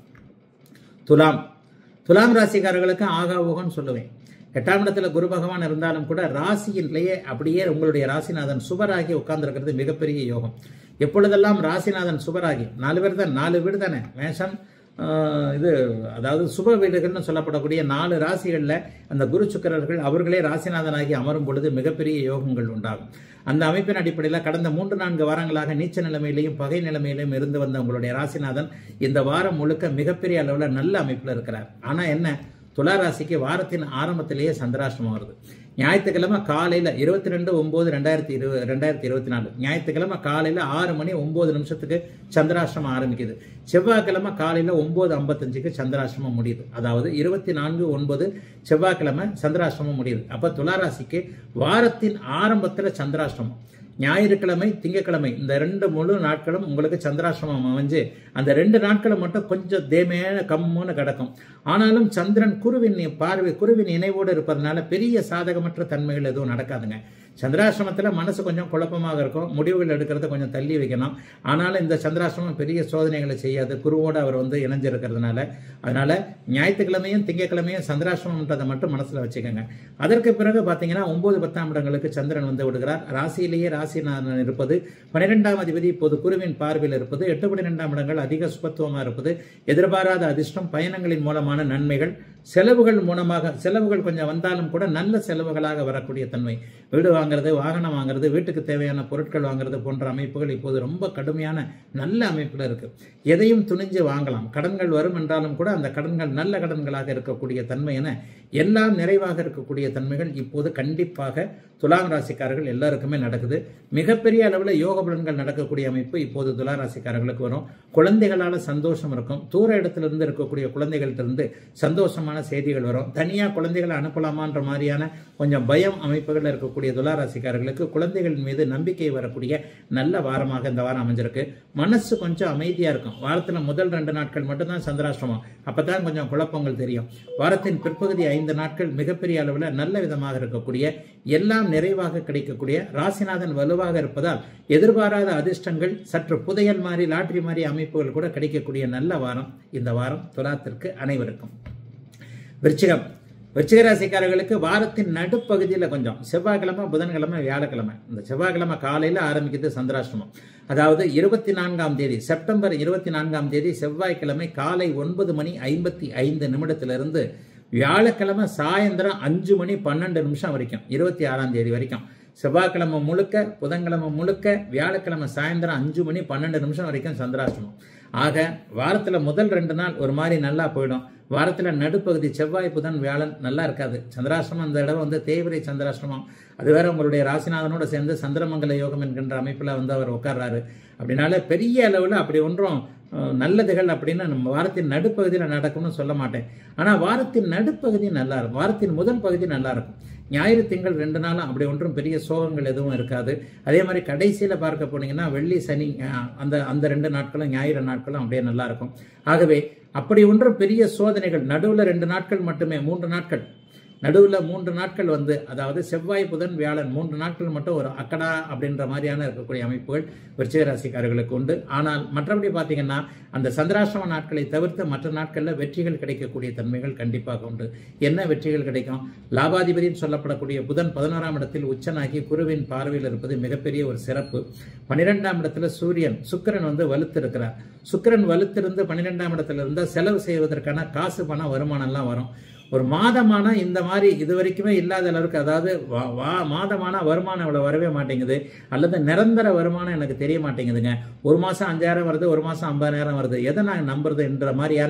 துலாம் துலாம் ராசிக்காரர்களுக்கு ஆகா ஊகம்னு சொல்லுவேன் எட்டாம் இடத்துல குரு பகவான் இருந்தாலும் கூட ராசியிலேயே அப்படியே உங்களுடைய ராசிநாதன் சுபராகி உட்கார்ந்திருக்கிறது மிகப்பெரிய யோகம் எப்பொழுதெல்லாம் ராசிநாதன் சுபராகி நாலு பேர் தான் நாலு வீடு தானே மேஷம் ஆஹ், இது அதாவது சுப வீடுகள்னு சொல்லப்படக்கூடிய நாலு ராசிகளில் அந்த குரு சுக்கிரர்கள் அவர்களே ராசிநாதனாகி அமரும் பொழுது மிகப்பெரிய யோகங்கள் உண்டாகும் அந்த அமைப்பின் அடிப்படையில் கடந்த மூன்று நான்கு வாரங்களாக நீச்ச நிலைமையிலையும் பகை நிலைமையிலையும் இருந்து வந்த உங்களுடைய ராசிநாதன் இந்த வாரம் முழுக்க மிகப்பெரிய அளவில் நல்ல அமைப்பில் இருக்கிறார் ஆனால் என்ன துலா ராசிக்கு வாரத்தின் ஆரம்பத்திலேயே சந்திராஷ்டமம் வருது ஞாயிற்றுக்கிழமை காலையில் இருபத்தி ரெண்டு ஒம்பது ரெண்டாயிரத்தி இரு ரெண்டாயிரத்தி இருபத்தி நாலு ஞாயிற்றுக்கிழமை காலையில் ஆறு மணி ஒம்பது நிமிஷத்துக்கு சந்திராஷ்டமம் ஆரம்பிக்குது செவ்வாய்க்கிழமை காலையில் ஒம்பது ஐம்பத்தஞ்சுக்கு சந்திராஷ்டமம் முடியுது அதாவது இருபத்தி நான்கு ஒன்பது செவ்வாய்க்கிழமை சந்திராஷ்டமம் முடியுது அப்போ துளாராசிக்கு வாரத்தின் ஆரம்பத்தில் சந்திராஷ்டமம் ஞாயிற்றுக்கிழமை திங்கட்கிழமை இந்த ரெண்டு முழு நாட்களும் உங்களுக்கு சந்திராசிரமம் அமைஞ்சு அந்த ரெண்டு நாட்களும் மட்டும் கொஞ்சம் தேமையான கம்முன்னு கிடக்கும் ஆனாலும் சந்திரன் குருவின் பார்வை குருவின் இணைவோடு இருப்பதனால பெரிய சாதகமற்ற தன்மைகள் எதுவும் நடக்காதுங்க சந்திராசிரமத்தில் மனசு கொஞ்சம் குழப்பமாக இருக்கும் முடிவுகள் எடுக்கிறத கொஞ்சம் தள்ளி வைக்கணும் ஆனாலும் இந்த சந்திராசிரமம் பெரிய சோதனைகளை செய்யாது குருவோடு அவர் வந்து இணைஞ்சிருக்கிறதுனால அதனால ஞாயிற்றுக்கிழமையும் திங்கட்கிழமையும் சந்திராசிரமம்ன்றதை மட்டும் மனசில் வச்சுக்கோங்க அதற்கு பிறகு பார்த்தீங்கன்னா ஒன்பது பத்தாம் இடங்களுக்கு சந்திரன் வந்து விடுகிறார் ராசியிலேயே ராசிநாதன் இருப்பது பன்னிரெண்டாம் அதிபதி இப்போது குருவின் பார்வையில் இருப்பது எட்டு பன்னிரெண்டாம் இடங்கள் அதிக சுபத்துவமாக இருப்பது எதிர்பாராத அதிர்ஷ்டம் பயணங்களின் மூலமான நன்மைகள் செலவுகள் மூலமாக செலவுகள் கொஞ்சம் வந்தாலும் கூட நல்ல செலவுகளாக வரக்கூடிய தன்மை வீடு வாங்குறது வாகனம் வாங்குறது வீட்டுக்கு தேவையான பொருட்கள் வாங்குறது போன்ற அமைப்புகள் இப்போது ரொம்ப கடுமையான நல்ல அமைப்பில் இருக்கு எதையும் துணிஞ்சு வாங்கலாம் கடன்கள் வரும் என்றாலும் கூட அந்த கடன்கள் நல்ல கடன்களாக இருக்கக்கூடிய தன்மை என எல்லாம் நிறைவாக இருக்கக்கூடிய தன்மைகள் இப்போது கண்டிப்பாக துலாம் ராசிக்காரர்கள் எல்லாருக்குமே நடக்குது மிகப்பெரிய அளவில் யோக பலன்கள் நடக்கக்கூடிய அமைப்பு இப்போது துலா ராசிக்காரர்களுக்கு வரும் குழந்தைகளால் சந்தோஷம் இருக்கும் தூர இடத்துல இருந்து இருக்கக்கூடிய குழந்தைகள்ட்ட இருந்து சந்தோஷமான செய்திகள் வரும் தனியாக குழந்தைகளை அனுப்பலாமான்ற மாதிரியான கொஞ்சம் பயம் அமைப்புகள் இருக்கக்கூடிய துலா ராசிக்காரர்களுக்கு குழந்தைகள் மீது நம்பிக்கை வரக்கூடிய நல்ல வாரமாக இந்த வாரம் அமைஞ்சிருக்கு மனசு கொஞ்சம் அமைதியாக இருக்கும் வாரத்தில் முதல் ரெண்டு நாட்கள் மட்டும்தான் சந்திராஷ்டமம் அப்போ தான் கொஞ்சம் குழப்பங்கள் தெரியும் வாரத்தின் பிற்பகுதி ஐந்து நாட்கள் மிகப்பெரிய அளவில் நல்ல விதமாக இருக்கக்கூடிய எல்லாம் நிறைவாக கிடைக்கக்கூடிய ராசிநாதன் வலுவாக இருப்பதால் எதிர்பாராத அதிர்ஷ்டங்கள் சற்று புதையல் மாதிரி லாட்டரி மாதிரி அமைப்புகள் கூட கிடைக்கக்கூடிய நல்ல வாரம் இந்த வாரம் துலாத்திற்கு அனைவருக்கும் விருச்சிகம் விருச்சிக ராசிக்காரர்களுக்கு வாரத்தின் நடுப்பகுதியில் கொஞ்சம் செவ்வாய்க்கிழமை புதன்கிழமை வியாழக்கிழமை இந்த செவ்வாய்க்கிழமை காலையில் ஆரம்பிக்குது சந்திராஷ்டமம் அதாவது இருபத்தி நான்காம் தேதி செப்டம்பர் இருபத்தி நான்காம் தேதி செவ்வாய்க்கிழமை காலை ஒன்பது மணி ஐம்பத்தி ஐந்து நிமிடத்திலிருந்து வியாழக்கிழமை சாயந்தரம் அஞ்சு மணி பன்னெண்டு நிமிஷம் வரைக்கும் இருபத்தி ஆறாம் தேதி வரைக்கும் செவ்வாய்க்கிழமை முழுக்க புதன்கிழமை முழுக்க வியாழக்கிழமை சாயந்தரம் அஞ்சு மணி பன்னெண்டு நிமிஷம் வரைக்கும் சந்திராஷ்டமம் ஆக வாரத்தில் முதல் ரெண்டு நாள் ஒரு மாதிரி நல்லா போயிடும் வாரத்தில் நடுப்பகுதி செவ்வாய் புதன் வியாழன் நல்லா இருக்காது சந்திராஷ்டமம் அந்த இடம் வந்து தேய்பிரை சந்திராஷ்டமம் அது வேற உங்களுடைய ராசிநாதனோட சேர்ந்து சந்திரமங்கல யோகம் என்கின்ற அமைப்பில் வந்து அவர் உட்கார்றாரு அப்படின்னால பெரிய அளவில் அப்படி ஒன்றும் அஹ், நல்லதுகள் அப்படின்னு நம்ம வாரத்தின் நடுப்பகுதியில் நடக்கும்னு சொல்ல மாட்டேன் ஆனால் வாரத்தின் நடுப்பகுதி நல்லா இருக்கும் வாரத்தின் முதல் பகுதி நல்லா இருக்கும் ஞாயிறு திங்கள் ரெண்டு நாளும் அப்படி ஒன்றும் பெரிய சோகங்கள் எதுவும் இருக்காது அதே மாதிரி கடைசியில் பார்க்க போனீங்கன்னா வெள்ளி சனி அஹ், அந்த அந்த ரெண்டு நாட்களும் ஞாயிறு நாட்களும் அப்படியே நல்லா இருக்கும் ஆகவே அப்படி ஒன்றும் பெரிய சோதனைகள் நடுவில் ரெண்டு நாட்கள் மட்டுமே மூன்று நாட்கள் நடுவில் மூன்று நாட்கள் வந்து அதாவது செவ்வாய் புதன் வியாழன் மூன்று நாட்கள் மட்டும் ஒரு அக்கடா அப்படின்ற மாதிரியான இருக்கக்கூடிய அமைப்புகள் விருச்சிக ராசிக்காரர்களுக்கு உண்டு ஆனால் மற்றபடி பார்த்தீங்கன்னா அந்த சந்திராசிரம நாட்களை தவிர்த்து மற்ற நாட்களில் வெற்றிகள் கிடைக்கக்கூடிய தன்மைகள் கண்டிப்பாக உண்டு என்ன வெற்றிகள் கிடைக்கும் லாபாதிபதினு சொல்லப்படக்கூடிய புதன் பதினோராம் இடத்தில் உச்சனாகி குருவின் பார்வையில் இருப்பது மிகப்பெரிய ஒரு சிறப்பு பன்னிரெண்டாம் இடத்துல சூரியன் சுக்கிரன் வந்து வலுத்து இருக்கிறார் சுக்கிரன் வலுத்திருந்து பன்னிரெண்டாம் இடத்துல இருந்தால் செலவு செய்வதற்கான காசு பணம் வருமானம்லாம் வரும் ஒரு மாதமான இந்த மாதிரி இது வரைக்குமே இல்லாத அளவுக்கு அதாவது வா வா- மாதமான வருமானம் இவ்வளோ வரவே மாட்டேங்குது அல்லது நிரந்தர வருமானம் எனக்கு தெரிய மாட்டேங்குதுங்க ஒரு மாதம் அஞ்சாயிரம் வருது ஒரு மாதம் ஐம்பதாயிரம் வருது எதை நான் நம்புறது என்ற மாதிரியான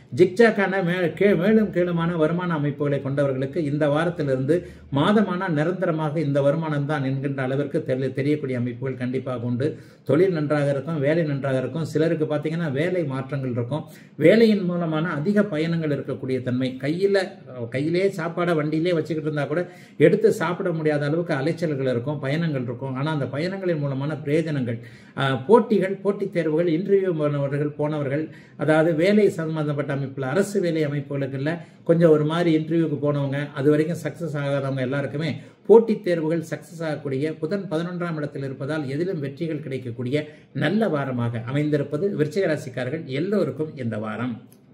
ஜிக்ஜாக்கான மே கே மேலும் கீழுமான வருமான அமைப்புகளை கொண்டவர்களுக்கு இந்த வாரத்திலிருந்து மாதமான நிரந்தரமாக இந்த வருமானம் தான் என்கின்ற அளவிற்கு தெரி தெரியக்கூடிய அமைப்புகள் கண்டிப்பாக உண்டு தொழில் நன்றாக இருக்கும் வேலை நன்றாக இருக்கும் சிலருக்கு பார்த்தீங்கன்னா வேலை மாற்றங்கள் இருக்கும் வேலையின் மூலமான அதிக பயணங்கள் இருக்கக்கூடிய தன்மை கையில் கையிலே சாப்பாடை வண்டியிலே வச்சுக்கிட்டு இருந்தால் கூட எடுத்து சாப்பிட முடியாத அளவுக்கு அலைச்சல்கள் இருக்கும் பயணங்கள் இருக்கும் ஆனால் அந்த பயணங்களின் மூலமான பிரயோஜனங்கள் ஆஹ், போட்டிகள் போட்டித் தேர்வுகள் இன்டர்வியூ போனவர்கள் போனவர்கள் அதாவது வேலை சம்பந்தப்பட்ட அமைப்பில் அரசு வேலை அமைப்புகளுக்குள்ள கொஞ்சம் ஒரு மாதிரி இன்டர்வியூக்கு போனவங்க அது வரைக்கும் சக்ஸஸ் ஆகாதவங்க எல்லாருக்குமே போட்டித் தேர்வுகள் சக்ஸஸ் ஆகக்கூடிய புதன் பதினொன்றாம் இடத்தில் இருப்பதால் எதிலும் வெற்றிகள் கிடைக்கக்கூடிய நல்ல வாரமாக அமைந்திருப்பது விருச்சிக ராசிக்காரர்கள் எல்லோருக்கும் இந்த வாரம்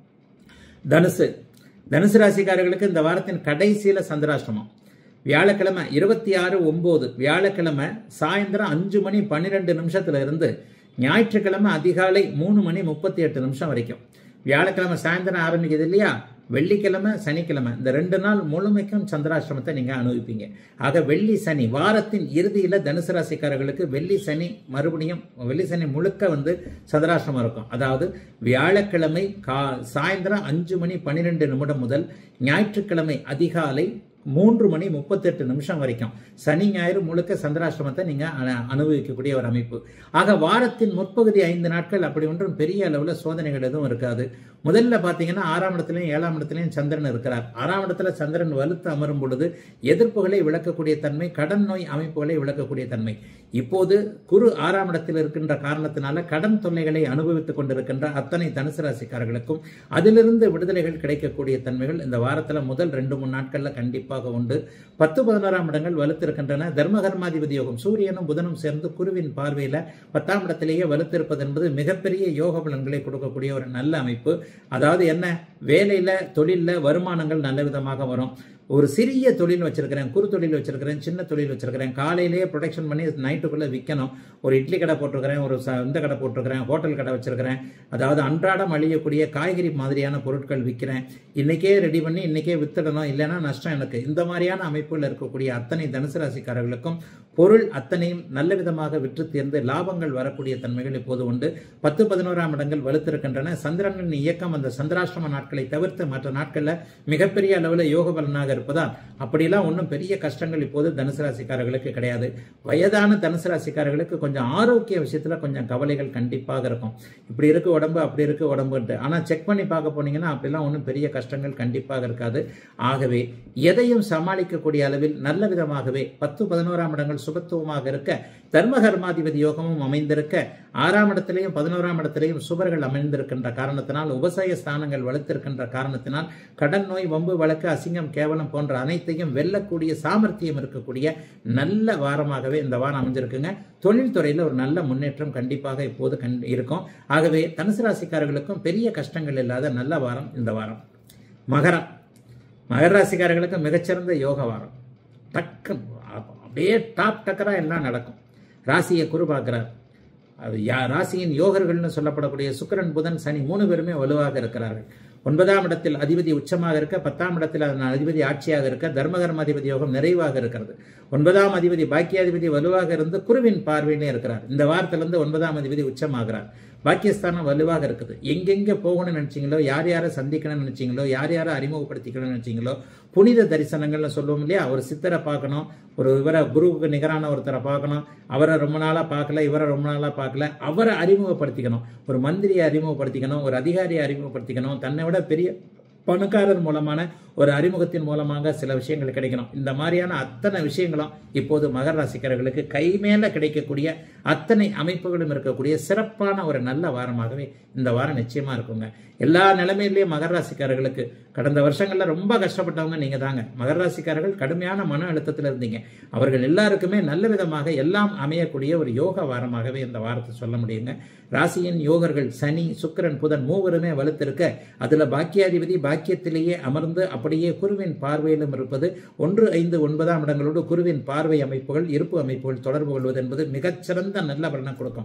தனுசு தனுசு ராசிக்காரர்களுக்கு இந்த வாரத்தின் கடைசியில சந்திராஷ்டமம் வியாழக்கிழமை இருபத்தி ஆறு ஒன்பது வியாழக்கிழமை சாயந்தரம் அஞ்சு மணி பன்னிரெண்டு நிமிஷத்துல இருந்து ஞாயிற்றுக்கிழமை அதிகாலை மூணு மணி முப்பத்தி எட்டு நிமிஷம் வரைக்கும் வியாழக்கிழமை சாயந்தரம் ஆரம்பிக்குது இல்லையா வெள்ளிக்கிழமை சனிக்கிழமை இந்த ரெண்டு நாள் முழுமைக்கும் சந்திராஷ்டிரமத்தை நீங்க அனுபவிப்பீங்க ஆக வெள்ளி சனி வாரத்தின் இறுதியில தனுசு ராசிக்காரர்களுக்கு வெள்ளி சனி மறுபடியும் வெள்ளி சனி முழுக்க வந்து சந்திராஷ்டிரமம் இருக்கும் அதாவது வியாழக்கிழமை கா சாயந்தரம் அஞ்சு மணி பன்னிரெண்டு நிமிடம் முதல் ஞாயிற்றுக்கிழமை அதிகாலை மூன்று மணி முப்பத்தெட்டு நிமிஷம் வரைக்கும் சனி ஞாயிறு முழுக்க சந்திராஷ்டிரமத்தை நீங்க அனு- அனுபவிக்கக்கூடிய ஒரு அமைப்பு ஆக வாரத்தின் முற்பகுதி ஐந்து நாட்கள் அப்படி ஒன்றும் பெரிய அளவுல சோதனைகள் எதுவும் இருக்காது முதல்ல பாத்தீங்கன்னா ஆறாம் இடத்துலயும் ஏழாம் இடத்துலயும் சந்திரன் இருக்கிறார் ஆறாம் இடத்துல சந்திரன் வலுத்து அமரும் பொழுது எதிர்ப்புகளை விளக்கக்கூடிய தன்மை கடன் நோய் அமைப்புகளை விளக்கக்கூடிய தன்மை இப்போது குரு ஆறாம் இடத்தில் இருக்கின்ற காரணத்தினால கடன் தொல்லைகளை அனுபவித்துக் கொண்டிருக்கின்ற அத்தனை தனுசு ராசிக்காரர்களுக்கும் அதிலிருந்து விடுதலைகள் கிடைக்கக்கூடிய தன்மைகள் இந்த வாரத்துல முதல் ரெண்டு மூணு நாட்கள்ல கண்டிப்பாக உண்டு பத்து பதினோராம் இடங்கள் வலுத்திருக்கின்றன தர்மகர்மாதிபதி யோகம் சூரியனும் புதனும் சேர்ந்து குருவின் பார்வையில பத்தாம் இடத்திலேயே வலுத்திருப்பது என்பது மிகப்பெரிய யோக பலன்களை கொடுக்கக்கூடிய ஒரு நல்ல அமைப்பு அதாவது என்ன வேலையில தொழில்ல வருமானங்கள் நல்ல விதமாக வரும் ஒரு சிறிய தொழில் வச்சிருக்கிறேன் குறு தொழில் வச்சிருக்கிறேன் சின்ன தொழில் வச்சிருக்கிறேன் காலையிலேயே ப்ரொடக்ஷன் பண்ணி நைட்டுக்குள்ள விற்கணும் ஒரு இட்லி கடை போட்டிருக்கிறேன் ஒரு ச- இந்த கடை போட்டிருக்கிறேன் ஹோட்டல் கடை வச்சிருக்கிறேன் அதாவது அன்றாடம் அழியக்கூடிய காய்கறி மாதிரியான பொருட்கள் விற்கிறேன் இன்னைக்கே ரெடி பண்ணி இன்னைக்கே வித்துடணும் இல்லைன்னா நஷ்டம் எனக்கு இந்த மாதிரியான அமைப்புகள் இருக்கக்கூடிய அத்தனை தனுசு ராசிக்காரர்களுக்கும் பொருள் அத்தனையும் நல்ல விதமாக விற்று தேர்ந்து லாபங்கள் வரக்கூடிய தன்மைகள் இப்போது உண்டு பத்து பதினோராம் இடங்கள் வலுத்திருக்கின்றன சந்திரனின் இயக்கம் அந்த சந்திராஷ்டம நாட்களை தவிர்த்து மற்ற நாட்கள்ல மிகப்பெரிய அளவில் யோக பலனாக இருப்பதால் அப்படிலாம் ஒன்றும் பெரிய கஷ்டங்கள் இப்போது தனுசு ராசிக்காரர்களுக்கு கிடையாது வயதான தனுசு ராசிக்காரர்களுக்கு கொஞ்சம் ஆரோக்கிய விஷயத்துல கொஞ்சம் கவலைகள் கண்டிப்பாக இருக்கும் இப்படி இருக்கு உடம்பு அப்படி இருக்கு உடம்புன்ட்டு ஆனா செக் பண்ணி பார்க்க போனீங்கன்னா அப்படிலாம் ஒன்றும் பெரிய கஷ்டங்கள் கண்டிப்பாக இருக்காது ஆகவே எதையும் சமாளிக்கக்கூடிய அளவில் நல்ல விதமாகவே பத்து பதினோராம் இடங்கள் சுபத்துவமாக இருக்க தர்மகர்மாதிபதி யோகமும் அமைந்திருக்க ஆறாம் இடத்திலேயும் பதினோராம் இடத்திலேயும் சுபர்கள் அமைந்திருக்கின்ற காரணத்தினால் உபசய ஸ்தானங்கள் வலுத்திருக்கின்ற காரணத்தினால் கடன் நோய் வம்பு வழக்கு அசிங்கம் கேவலம் போன்ற அனைத்தையும் வெல்லக்கூடிய சாமர்த்தியம் இருக்கக்கூடிய நல்ல வாரமாகவே இந்த வாரம் அமைஞ்சிருக்குங்க தொழில்துறையில் ஒரு நல்ல முன்னேற்றம் கண்டிப்பாக இப்போது கண் இருக்கும் ஆகவே தனுசு ராசிக்காரர்களுக்கும் பெரிய கஷ்டங்கள் இல்லாத நல்ல வாரம் இந்த வாரம் மகரம் மகர ராசிக்காரர்களுக்கு மிகச்சிறந்த யோக வாரம் டக்கு அப்படியே டாப் டக்கரா எல்லாம் நடக்கும் ராசியை குரு பார்க்கிறார் அது யா ராசியின் யோகர்கள்னு சொல்லப்படக்கூடிய சுக்கிரன் புதன் சனி மூணு பேருமே வலுவாக இருக்கிறார்கள் ஒன்பதாம் இடத்தில் அதிபதி உச்சமாக இருக்க பத்தாம் இடத்தில் அதன் அதிபதி ஆட்சியாக இருக்க தர்மகர்ம அதிபதி யோகம் நிறைவாக இருக்கிறது ஒன்பதாம் அதிபதி பாக்கியாதிபதி வலுவாக இருந்து குருவின் பார்வையிலே இருக்கிறார் இந்த வாரத்திலிருந்து ஒன்பதாம் அதிபதி உச்சமாகிறார் பாக்கியஸ்தானம் வலுவாக இருக்குது எங்கெங்க போகணும்னு நினைச்சீங்களோ யார் யாரை சந்திக்கணும்னு நினைச்சீங்களோ யார் யாரை அறிமுகப்படுத்திக்கணும்னு நினைச்சீங்களோ புனித தரிசனங்கள்னு சொல்லுவோம் இல்லையா ஒரு சித்தரை பார்க்கணும் ஒரு இவரை குருவுக்கு நிகரான ஒருத்தரை பார்க்கணும் அவரை ரொம்ப நாளாக பார்க்கல இவரை ரொம்ப நாளாக பார்க்கல அவரை அறிமுகப்படுத்திக்கணும் ஒரு மந்திரியை அறிமுகப்படுத்திக்கணும் ஒரு அதிகாரியை அறிமுகப்படுத்திக்கணும் தன்னை விட பெரிய பணக்காரர் மூலமான ஒரு அறிமுகத்தின் மூலமாக சில விஷயங்கள் கிடைக்கணும் இந்த மாதிரியான அத்தனை விஷயங்களும் இப்போது மகர ராசிக்காரர்களுக்கு கை மேல கிடைக்கக்கூடிய அத்தனை அமைப்புகளும் இருக்கக்கூடிய சிறப்பான ஒரு நல்ல வாரமாகவே இந்த வாரம் நிச்சயமா இருக்குங்க எல்லா நிலைமையிலையும் மகர ராசிக்காரர்களுக்கு கடந்த வருஷங்கள்ல ரொம்ப கஷ்டப்பட்டவங்க நீங்க தாங்க மகர ராசிக்காரர்கள் கடுமையான மன அழுத்தத்தில் இருந்தீங்க அவர்கள் எல்லாருக்குமே நல்ல விதமாக எல்லாம் அமையக்கூடிய ஒரு யோக வாரமாகவே இந்த வாரத்தை சொல்ல முடியுங்க ராசியின் யோகர்கள் சனி சுக்கிரன் புதன் மூவருமே வலுத்திருக்க அதுல பாக்கியாதிபதி பாக்கியத்திலேயே அமர்ந்து அப்படியே குருவின் பார்வையிலும் இருப்பது ஒன்று ஐந்து ஒன்பதாம் இடங்களோடு குருவின் பார்வை அமைப்புகள் இருப்பு அமைப்புகள் தொடர்பு கொள்வது என்பது மிகச்சிறந்த நல்ல பலனை கொடுக்கும்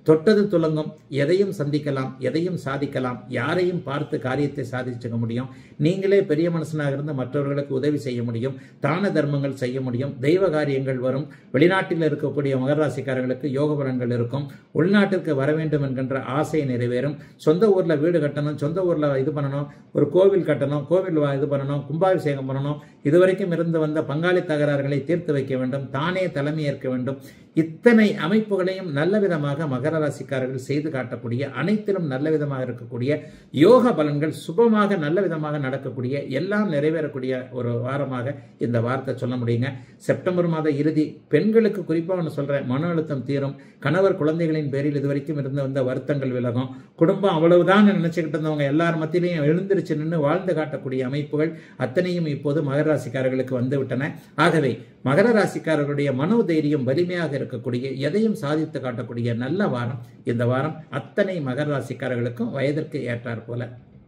தொட்டது துலங்கும் எதையும் சந்திக்கலாம் எதையும் சாதிக்கலாம் யாரையும் பார்த்து காரியத்தை சாதிச்சுக்க முடியும் நீங்களே பெரிய மனுஷனாக இருந்து மற்றவர்களுக்கு உதவி செய்ய முடியும் தான தர்மங்கள் செய்ய முடியும் தெய்வ காரியங்கள் வரும் வெளிநாட்டில் இருக்கக்கூடிய மகராசிக்காரர்களுக்கு யோக பலன்கள் இருக்கும் உள்நாட்டிற்கு வர வேண்டும் என்கின்ற ஆசை நிறைவேறும் சொந்த ஊர்ல வீடு கட்டணும் சொந்த ஊர்ல இது பண்ணணும் ஒரு கோவில் கட்டணும் கோவில் வா- இது பண்ணணும் கும்பாபிஷேகம் பண்ணணும் இதுவரைக்கும் இருந்து வந்த பங்காளி தகராறுகளை தீர்த்து வைக்க வேண்டும் தானே தலைமை ஏற்க வேண்டும் இத்தனை அமைப்புகளையும் நல்ல விதமாக மகர ராசிக்காரர்கள் செய்து காட்டக்கூடிய அனைத்திலும் நல்ல விதமாக இருக்கக்கூடிய யோக பலன்கள் சுபமாக நல்ல விதமாக நடக்கக்கூடிய எல்லாம் நிறைவேறக்கூடிய ஒரு வாரமாக இந்த வார்த்தை சொல்ல முடியுங்க செப்டம்பர் மாத இறுதி பெண்களுக்கு குறிப்பாக ஒன்று சொல்றேன் மன அழுத்தம் தீரும் கணவர் குழந்தைகளின் பேரில் இதுவரைக்கும் இருந்து வந்த வருத்தங்கள் விலகும் குடும்பம் அவ்வளவுதான் நினைச்சுக்கிட்டு இருந்தவங்க எல்லார் மத்தியிலையும் எழுந்திருச்சு நின்று வாழ்ந்து காட்டக்கூடிய அமைப்புகள் அத்தனையும் இப்போது மகர ராசிக்காரர்களுக்கு வந்து விட்டன ஆகவே மகர ராசிக்காரர்களுடைய மனோதைரியம் வலிமையாக இருக்கக்கூடிய எதையும் சாதித்து காட்டக்கூடிய நல்ல வாரம் இந்த வாரம் அத்தனை மகர ராசிக்காரர்களுக்கும் வயதிற்கு ஏற்றார் போல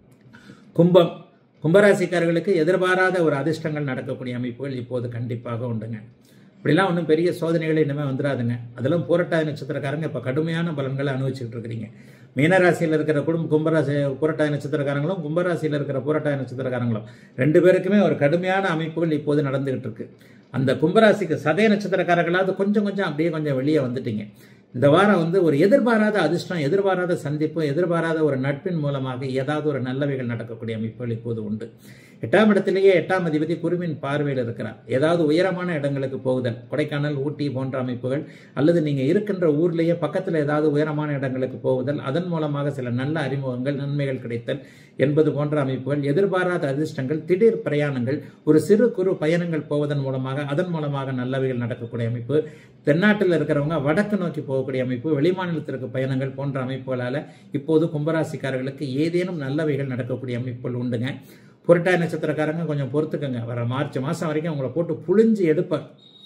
கும்பம் கும்பராசிக்காரர்களுக்கு எதிர்பாராத ஒரு அதிர்ஷ்டங்கள் நடக்கக்கூடிய அமைப்புகள் இப்போது கண்டிப்பாக உண்டுங்க இப்படிலாம் ஒன்றும் பெரிய சோதனைகள் இனிமேல் வந்துடாதுங்க அதெல்லாம் பூரட்டாதி நட்சத்திரக்காரங்க இப்போ கடுமையான பலன்களை அனுபவிச்சுட்டு இருக்கிறீங்க மீனராசியில் இருக்கிற குடும்ப கும்பராசி பூரட்டாதி நட்சத்திரக்காரங்களும் கும்பராசியில் இருக்கிற பூரட்டாதி நட்சத்திரக்காரங்களும் ரெண்டு பேருக்குமே ஒரு கடுமையான அமைப்புகள் இப்போது நடந்துகிட்டு இருக்கு அந்த கும்பராசிக்கு சதய நட்சத்திரக்காரர்களாவது கொஞ்சம் கொஞ்சம் அப்படியே கொஞ்சம் வெளியே வந்துட்டீங்க இந்த வாரம் வந்து ஒரு எதிர்பாராத அதிர்ஷ்டம் எதிர்பாராத சந்திப்பு எதிர்பாராத ஒரு நட்பின் மூலமாக ஏதாவது ஒரு நல்லவைகள் நடக்கக்கூடிய அமைப்புகள் இப்போது உண்டு எட்டாம் இடத்திலேயே எட்டாம் அதிபதி குருவின் பார்வையில் இருக்கிறார் ஏதாவது உயரமான இடங்களுக்கு போகுதல் கொடைக்கானல் ஊட்டி போன்ற அமைப்புகள் அல்லது நீங்க இருக்கின்ற ஊர்லேயே பக்கத்தில் ஏதாவது உயரமான இடங்களுக்கு போகுதல் அதன் மூலமாக சில நல்ல அறிமுகங்கள் நன்மைகள் கிடைத்தல் என்பது போன்ற அமைப்புகள் எதிர்பாராத அதிர்ஷ்டங்கள் திடீர் பிரயாணங்கள் ஒரு சிறு குறு பயணங்கள் போவதன் மூலமாக அதன் மூலமாக நல்லவைகள் நடக்கக்கூடிய அமைப்பு தென்னாட்டில் இருக்கிறவங்க வடக்கு நோக்கி போகக்கூடிய அமைப்பு வெளிமாநிலத்திற்கு பயணங்கள் போன்ற அமைப்புகளால இப்போது கும்பராசிக்காரர்களுக்கு ஏதேனும் நல்லவைகள் நடக்கக்கூடிய அமைப்புகள் உண்டுங்க புரட்டாதி நட்சத்திரக்காரங்க கொஞ்சம் பொறுத்துக்கங்க வர மார்ச் மாசம் வரைக்கும் உங்களை போட்டு புழிஞ்சு எடுப்பார்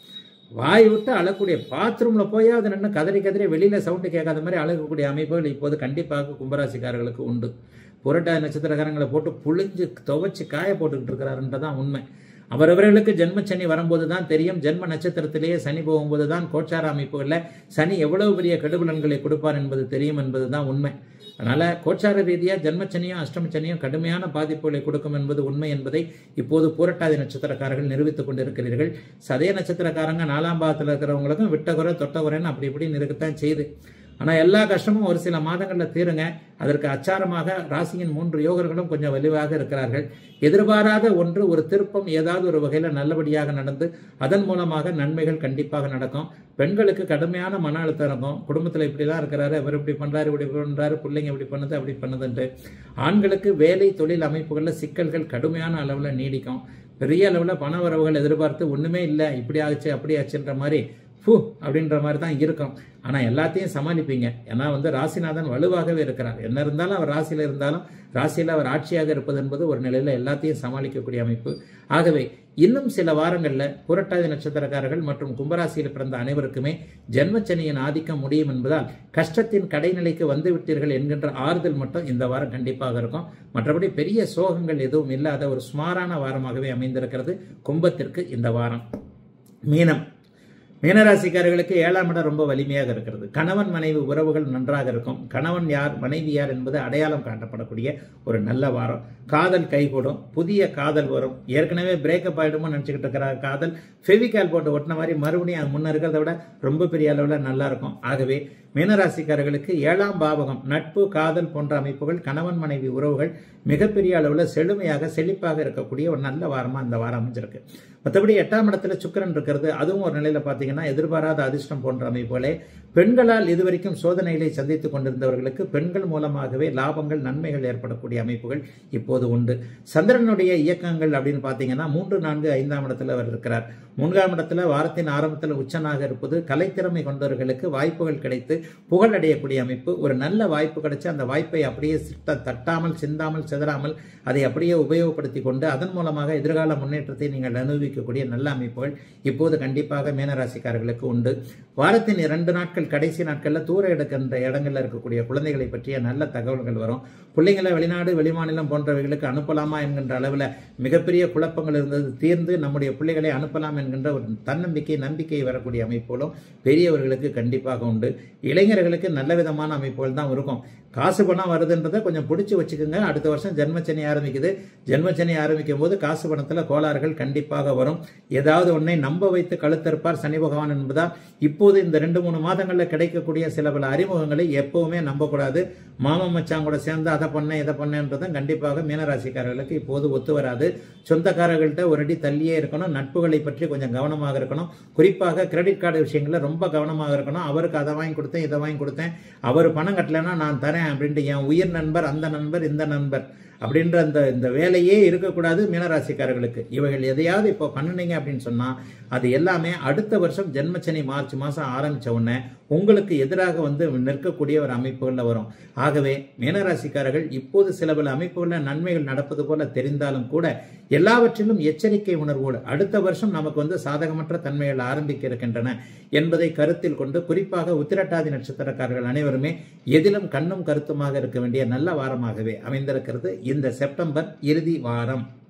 வாய் விட்டு அழக்கூடிய பாத்ரூம்ல போய் அது நின்று கதறி கதறி வெளியில சவுண்டு கேட்காத மாதிரி அழகக்கூடிய அமைப்புகள் இப்போது கண்டிப்பாக கும்பராசிக்காரர்களுக்கு உண்டு புரட்டாதி நட்சத்திரக்காரங்களை போட்டு புழிஞ்சு துவைச்சு காய போட்டுக்கிட்டு இருக்கிறாருன்றதான் உண்மை அவரவர்களுக்கு ஜென்மச்சனி வரும்போது தான் தெரியும் ஜென்ம நட்சத்திரத்திலேயே சனி போகும்போது தான் கோச்சார அமைப்புகளில் சனி எவ்வளவு பெரிய கெடுபலன்களை கொடுப்பார் என்பது தெரியும் என்பது தான் உண்மை அதனால கோச்சார ரீதியாக ஜென்மச்சனியும் அஷ்டமச்சனியும் கடுமையான பாதிப்புகளை கொடுக்கும் என்பது உண்மை என்பதை இப்போது பூரட்டாதி நட்சத்திரக்காரர்கள் நிரூபித்துக் கொண்டிருக்கிறீர்கள் சதய நட்சத்திரக்காரங்க நாலாம் பாகத்தில் இருக்கிறவங்களுக்கும் விட்டகுறை தொட்டகுறைன்னு அப்படி இப்படின்னு இருக்கத்தான் செய்யுது ஆனால் எல்லா கஷ்டமும் ஒரு சில மாதங்களில் தீருங்க அதற்கு அச்சாரமாக ராசியின் மூன்று யோகர்களும் கொஞ்சம் வலுவாக இருக்கிறார்கள் எதிர்பாராத ஒன்று ஒரு திருப்பம் ஏதாவது ஒரு வகையில் நல்லபடியாக நடந்து அதன் மூலமாக நன்மைகள் கண்டிப்பாக நடக்கும் பெண்களுக்கு கடுமையான மன அழுத்தம் இருக்கும் குடும்பத்தில் இப்படிலாம் இருக்கிறாரு இவர் இப்படி பண்றாரு இப்படி பண்றாரு பிள்ளைங்க இப்படி பண்ணுது அப்படி பண்ணுதுன்ட்டு ஆண்களுக்கு வேலை தொழில் அமைப்புகளில் சிக்கல்கள் கடுமையான அளவில் நீடிக்கும் பெரிய அளவில் பண வரவுகள் எதிர்பார்த்து ஒன்றுமே இல்லை இப்படி ஆச்சு அப்படி ஆச்சுன்ற மாதிரி ஃபூ அப்படின்ற மாதிரி தான் இருக்கும் ஆனால் எல்லாத்தையும் சமாளிப்பீங்க ஏன்னா வந்து ராசிநாதன் வலுவாகவே இருக்கிறார் என்ன இருந்தாலும் அவர் ராசியில் இருந்தாலும் ராசியில் அவர் ஆட்சியாக இருப்பது என்பது ஒரு நிலையில் எல்லாத்தையும் சமாளிக்கக்கூடிய அமைப்பு ஆகவே இன்னும் சில வாரங்களில் புரட்டாதி நட்சத்திரக்காரர்கள் மற்றும் கும்பராசியில் பிறந்த அனைவருக்குமே ஜென்மச்சனியின் ஆதிக்கம் முடியும் என்பதால் கஷ்டத்தின் கடைநிலைக்கு வந்து விட்டீர்கள் என்கின்ற ஆறுதல் மட்டும் இந்த வாரம் கண்டிப்பாக இருக்கும் மற்றபடி பெரிய சோகங்கள் எதுவும் இல்லாத ஒரு சுமாரான வாரமாகவே அமைந்திருக்கிறது கும்பத்திற்கு இந்த வாரம் மீனம் மீனராசிக்காரர்களுக்கு ஏழாம் இடம் ரொம்ப வலிமையாக இருக்கிறது கணவன் மனைவி உறவுகள் நன்றாக இருக்கும் கணவன் யார் மனைவி யார் என்பது அடையாளம் காட்டப்படக்கூடிய ஒரு நல்ல வாரம் காதல் கைகூடும் புதிய காதல் வரும் ஏற்கனவே பிரேக்கப் ஆகிடுமோ நினச்சிக்கிட்டு இருக்கிற காதல் ஃபெவிகால் போட்டு ஒட்டின மாதிரி மறுபடியும் அது முன்ன இருக்கிறத விட ரொம்ப பெரிய அளவில் நல்லா இருக்கும் ஆகவே மீனராசிக்காரர்களுக்கு ஏழாம் பாவகம் நட்பு காதல் போன்ற அமைப்புகள் கணவன் மனைவி உறவுகள் மிகப்பெரிய அளவில் செழுமையாக செழிப்பாக இருக்கக்கூடிய ஒரு நல்ல வாரமாக இந்த வாரம் அமைஞ்சிருக்கு மற்றபடி எட்டாம் இடத்துல சுக்கிரன் இருக்கிறது அதுவும் ஒரு நிலையில் பார்த்தீங்கன்னா எதிர்பாராத அதிர்ஷ்டம் போன்ற அமைப்புகளே பெண்களால் இதுவரைக்கும் சோதனைகளை சந்தித்துக் கொண்டிருந்தவர்களுக்கு பெண்கள் மூலமாகவே லாபங்கள் நன்மைகள் ஏற்படக்கூடிய அமைப்புகள் இப்போது உண்டு சந்திரனுடைய இயக்கங்கள் அப்படின்னு பார்த்தீங்கன்னா மூன்று நான்கு ஐந்தாம் இடத்துல அவர் இருக்கிறார் மூன்றாம் இடத்துல வாரத்தின் ஆரம்பத்தில் உச்சனாக இருப்பது கலைத்திறமை கொண்டவர்களுக்கு வாய்ப்புகள் கிடைத்து புகழ் அடையக்கூடிய அமைப்பு ஒரு நல்ல வாய்ப்பு கிடைச்சு அந்த வாய்ப்பை அப்படியே சிட்ட தட்டாமல் சிந்தாமல் சிதறாமல் அதை அப்படியே உபயோகப்படுத்தி கொண்டு அதன் மூலமாக எதிர்கால முன்னேற்றத்தை நீங்கள் அனுபவிக்கக்கூடிய நல்ல அமைப்புகள் இப்போது கண்டிப்பாக மீனராசிக்காரர்களுக்கு உண்டு வாரத்தின் இரண்டு நாட்கள் பெற்றோர்கள் கடைசி நாட்களில் தூர எடுக்கின்ற இடங்கள்ல இருக்கக்கூடிய குழந்தைகளை பற்றிய நல்ல தகவல்கள் வரும் பிள்ளைங்களை வெளிநாடு வெளிமாநிலம் போன்றவைகளுக்கு அனுப்பலாமா என்கின்ற அளவில் மிகப்பெரிய குழப்பங்கள் இருந்தது தீர்ந்து நம்முடைய பிள்ளைகளை அனுப்பலாம் என்கின்ற ஒரு தன்னம்பிக்கை நம்பிக்கை வரக்கூடிய அமைப்புகளும் பெரியவர்களுக்கு கண்டிப்பாக உண்டு இளைஞர்களுக்கு நல்ல விதமான அமைப்புகள் தான் இருக்கும் காசு பணம் வருதுன்றதை கொஞ்சம் பிடிச்சி வச்சுக்கோங்க அடுத்த வருஷம் ஜென்மச்சனி ஆரம்பிக்குது ஜென்மச்சனி ஆரம்பிக்கும் போது காசு பணத்தில் கோளாறுகள் கண்டிப்பாக வரும் ஏதாவது ஒன்றை நம்ப வைத்து கழுத்தறுப்பார் சனி பகவான் என்பதால் இப்போது இந்த ரெண்டு மூணு மாதங்களில் கிடைக்கக்கூடிய சில பல அறிமுகங்களை எப்பவுமே நம்பக்கூடாது மாமன் மச்சான் கூட சேர்ந்து அதை பண்ணேன் இதை பண்ணேன்றதும் கண்டிப்பாக மீனராசிக்காரர்களுக்கு இப்போது ஒத்து வராது சொந்தக்காரர்கள்ட்ட ஒரு அடி தள்ளியே இருக்கணும் நட்புகளை பற்றி கொஞ்சம் கவனமாக இருக்கணும் குறிப்பாக கிரெடிட் கார்டு விஷயங்களில் ரொம்ப கவனமாக இருக்கணும் அவருக்கு அதை வாங்கி கொடுத்தேன் இதை வாங்கி கொடுத்தேன் அவர் பணம் கட்டலைன்னா நான் தரேன் அப்படின்ட்டு என் உயிர் நண்பர் அந்த நண்பர் இந்த நண்பர் அப்படின்ற அந்த இந்த வேலையே இருக்கக்கூடாது மீனராசிக்காரர்களுக்கு இவைகள் எதையாவது இப்போ பண்ணுனீங்க அப்படின்னு சொன்னால் அது எல்லாமே அடுத்த வருஷம் ஜென்மச்சனி மார்ச் மாதம் ஆரம்பித்த உடனே உங்களுக்கு எதிராக வந்து நிற்கக்கூடிய ஒரு அமைப்புகளில் வரும் ஆகவே மீனராசிக்காரர்கள் இப்போது சில பல அமைப்புகளில் நன்மைகள் நடப்பது போல தெரிந்தாலும் கூட எல்லாவற்றிலும் எச்சரிக்கை உணர்வோடு அடுத்த வருஷம் நமக்கு வந்து சாதகமற்ற தன்மைகள் ஆரம்பிக்க இருக்கின்றன என்பதை கருத்தில் கொண்டு குறிப்பாக உத்திரட்டாதி நட்சத்திரக்காரர்கள் அனைவருமே எதிலும் கண்ணும் கருத்துமாக இருக்க வேண்டிய நல்ல வாரமாகவே அமைந்திருக்கிறது இந்த செப்டம்பர் இறுதி வாரம்